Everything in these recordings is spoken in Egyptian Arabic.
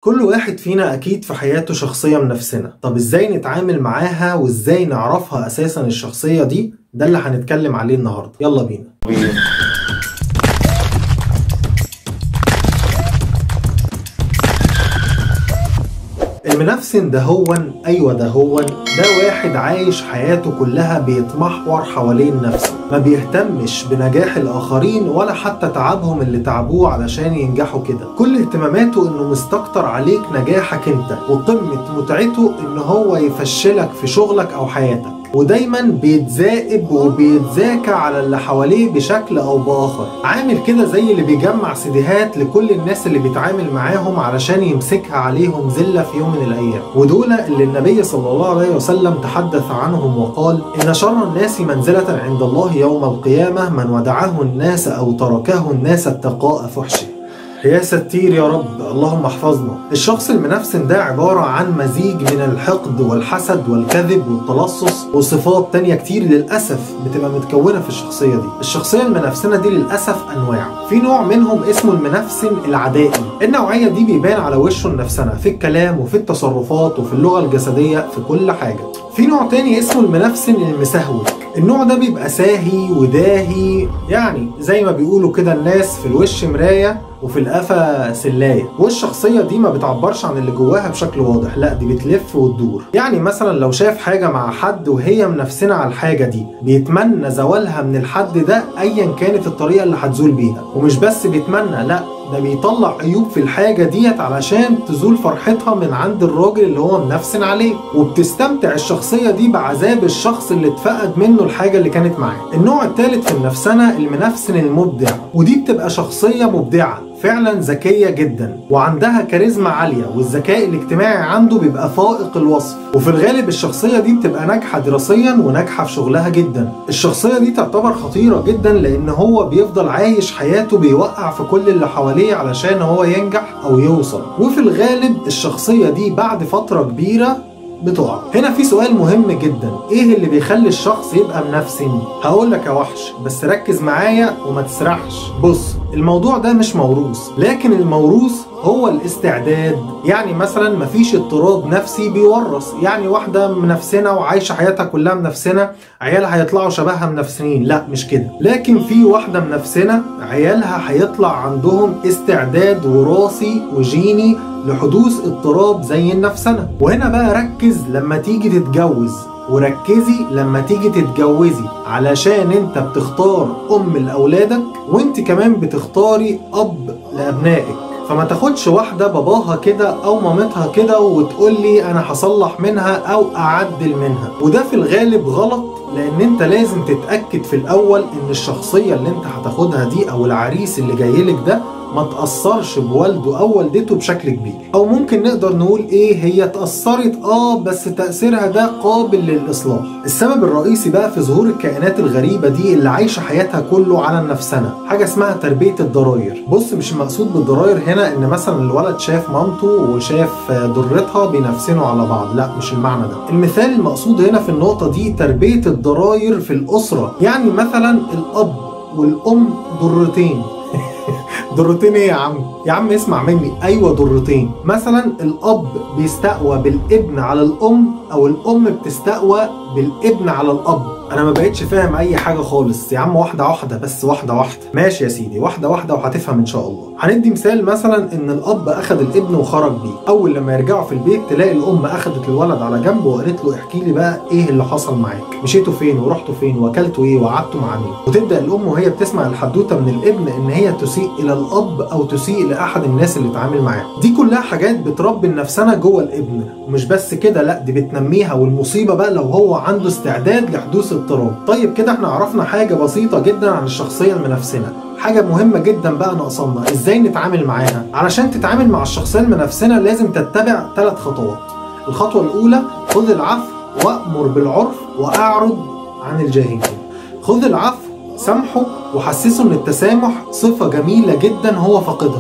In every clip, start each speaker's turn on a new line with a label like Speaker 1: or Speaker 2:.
Speaker 1: كل واحد فينا أكيد في حياته شخصية من نفسنا طب إزاي نتعامل معاها وإزاي نعرفها أساسا الشخصية دي ده اللي هنتكلم عليه النهاردة يلا بينا المنافسن ده هو ايوه ده هو ده واحد عايش حياته كلها بيتمحور حوالين نفسه ما بيهتمش بنجاح الاخرين ولا حتى تعبهم اللي تعبوه علشان ينجحوا كده كل اهتماماته انه مستكتر عليك نجاحك انت وقمه متعته ان هو يفشلك في شغلك او حياتك ودايما بيتذائب وبيتذاكى على اللي حواليه بشكل او باخر عامل كده زي اللي بيجمع سيديهات لكل الناس اللي بيتعامل معاهم علشان يمسكها عليهم ذله في يوم من الايام ودول اللي النبي صلى الله عليه وسلم تحدث عنهم وقال ان شر الناس منزله عند الله يوم القيامه من ودعه الناس او تركه الناس اتقاء فحشه يا ستير يا رب اللهم احفظنا الشخص المنافسن ده عبارة عن مزيج من الحقد والحسد والكذب والتلصص وصفات تانية كتير للأسف بتبقى متكونة في الشخصية دي الشخصية المنافسنة دي للأسف أنواع في نوع منهم اسمه المنافسن العدائي النوعية دي بيبان على وشه النفسنة في الكلام وفي التصرفات وفي اللغة الجسدية في كل حاجة في نوع تاني اسمه المنافسن المسهوك النوع ده بيبقى ساهي وداهي يعني زي ما بيقولوا كده الناس في الوش مراية وفي القفا سلاية والشخصية دي ما بتعبرش عن اللي جواها بشكل واضح لا دي بتلف وتدور يعني مثلا لو شاف حاجة مع حد وهي منافسنا على الحاجة دي بيتمنى زوالها من الحد ده ايا كانت الطريقة اللي هتزول بيها ومش بس بيتمنى لا ده بيطلع عيوب في الحاجة ديت علشان تزول فرحتها من عند الراجل اللي هو منفسن عليه وبتستمتع الشخصية دي بعذاب الشخص اللي اتفقد منه الحاجة اللي كانت معاه النوع الثالث في النفسنة المنفسن المبدع ودي بتبقى شخصية مبدعة فعلا ذكية جدا وعندها كاريزما عالية والذكاء الاجتماعي عنده بيبقى فائق الوصف وفي الغالب الشخصية دي بتبقى ناجحة دراسيا وناجحة في شغلها جدا الشخصية دي تعتبر خطيرة جدا لان هو بيفضل عايش حياته بيوقع في كل اللي حواليه علشان هو ينجح او يوصل وفي الغالب الشخصية دي بعد فترة كبيرة بتقع هنا في سؤال مهم جدا ايه اللي بيخلي الشخص يبقى منافسن هقول لك يا وحش بس ركز معايا وما تسرحش بص الموضوع ده مش موروث لكن الموروث هو الاستعداد يعني مثلا مفيش اضطراب نفسي بيورث يعني واحده منافسنا وعايشه حياتها كلها منافسنا عيالها هيطلعوا شبهها منافسين لا مش كده لكن في واحده منافسنا عيالها هيطلع عندهم استعداد وراثي وجيني لحدوث اضطراب زي النفسنه وهنا بقى ركز لما تيجي تتجوز وركزي لما تيجي تتجوزي علشان انت بتختار ام لاولادك وانت كمان بتختاري اب لابنائك فما تاخدش واحدة باباها كده أو مامتها كده وتقول لي أنا هصلح منها أو أعدل منها وده في الغالب غلط لأن أنت لازم تتأكد في الأول إن الشخصية اللي أنت هتاخدها دي أو العريس اللي جايلك ده ما تأثرش بوالده أو والدته بشكل كبير أو ممكن نقدر نقول إيه هي تأثرت آه بس تأثيرها ده قابل للإصلاح السبب الرئيسي بقى في ظهور الكائنات الغريبة دي اللي عايشة حياتها كله على النفسنة حاجة اسمها تربية الضراير بص مش المقصود بالضراير هنا إن مثلا الولد شاف مامته وشاف ضرتها بينفسنوا على بعض لا مش المعنى ده المثال المقصود هنا في النقطة دي تربية الضراير في الأسرة يعني مثلا الأب والأم ضرتين ضرتين ايه يا عم؟ يا عم اسمع مني ايوه ضرتين مثلا الاب بيستقوى بالابن على الام او الام بتستقوى بالابن على الاب انا ما بقتش فاهم اي حاجه خالص يا عم واحده واحده بس واحده واحده ماشي يا سيدي واحده واحده وهتفهم ان شاء الله هندي مثال مثلا ان الاب اخذ الابن وخرج بيه اول لما يرجعوا في البيت تلاقي الام اخذت الولد على جنب وقالت له احكي لي بقى ايه اللي حصل معاك مشيتوا فين ورحتوا فين واكلتوا ايه وقعدتوا مع مين وتبدا الام وهي بتسمع الحدوته من الابن ان هي تسيء الى الاب او تسيء لاحد الناس اللي اتعامل معاه دي كلها حاجات بتربي النفسنه جوه الابن ومش بس كده لا دي بتنميها والمصيبه بقى لو هو عنده استعداد لحدوث اضطراب طيب كده احنا عرفنا حاجه بسيطه جدا عن الشخصيه المنافسنه حاجة مهمة جدا بقى ناقصانا ازاي نتعامل معاها علشان تتعامل مع الشخصية المنافسنة لازم تتبع ثلاث خطوات الخطوة الأولى خذ العفو وأمر بالعرف وأعرض عن الجاهلين خذ العفو سامحه وحسسه ان التسامح صفة جميلة جدا هو فاقدها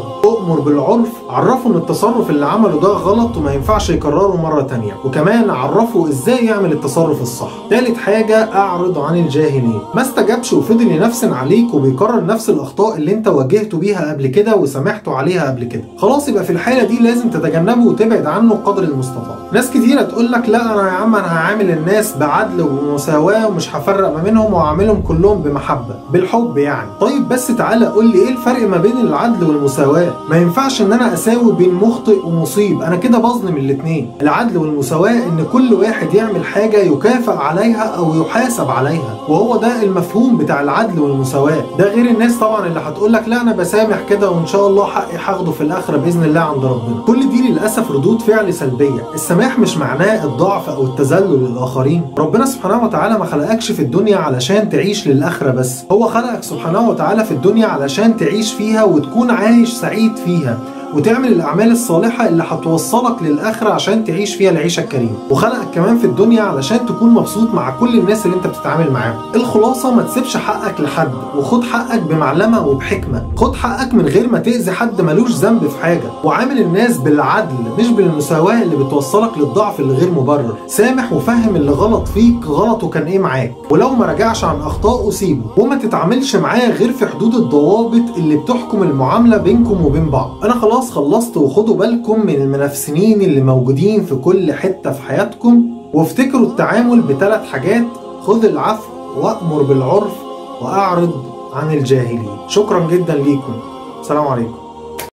Speaker 1: وأمر بالعرف عرفه ان التصرف اللي عمله ده غلط وما ينفعش يكرره مرة تانية وكمان عرفه ازاي يعمل التصرف الصح تالت حاجة اعرض عن الجاهلين ما استجابش وفضل ينفسن عليك وبيكرر نفس الاخطاء اللي انت واجهته بيها قبل كده وسامحته عليها قبل كده خلاص يبقى في الحالة دي لازم تتجنبه وتبعد عنه قدر المستطاع ناس كتيرة تقول لك لا انا يا عم انا هعامل الناس بعدل ومساواة ومش هفرق ما بينهم وهعاملهم كلهم بمحبة بالحب يعني طيب بس تعالى قول لي ايه الفرق ما بين العدل والمساواة ما ينفعش ان انا اساوي بين مخطئ ومصيب انا كده بظلم الاتنين العدل والمساواة ان كل واحد يعمل حاجة يكافئ عليها او يحاسب عليها وهو ده المفهوم بتاع العدل والمساواة ده غير الناس طبعا اللي هتقول لك لا انا بسامح كده وان شاء الله حقي هاخده في الاخرة باذن الله عند ربنا كل دي للاسف ردود فعل سلبية السماح مش معناه الضعف او التذلل للاخرين ربنا سبحانه وتعالى ما خلقكش في الدنيا علشان تعيش للاخرة بس هو خلقك سبحانه وتعالى في الدنيا علشان تعيش فيها وتكون عايش سعيد فيها وتعمل الاعمال الصالحه اللي هتوصلك للاخره عشان تعيش فيها العيشه الكريمه وخلقك كمان في الدنيا علشان تكون مبسوط مع كل الناس اللي انت بتتعامل معاهم الخلاصه ما تسيبش حقك لحد وخد حقك بمعلمه وبحكمه خد حقك من غير ما تاذي حد ملوش ذنب في حاجه وعامل الناس بالعدل مش بالمساواه اللي بتوصلك للضعف اللي غير مبرر سامح وفهم اللي غلط فيك غلطه كان ايه معاك ولو ما رجعش عن اخطائه سيبه وما تتعاملش معاه غير في حدود الضوابط اللي بتحكم المعامله بينكم وبين بعض انا خلاص خلصت وخدوا بالكم من المنافسين اللي موجودين في كل حتة في حياتكم وافتكروا التعامل بثلاث حاجات خذ العفو وأمر بالعرف وأعرض عن الجاهلين شكرا جدا ليكم سلام عليكم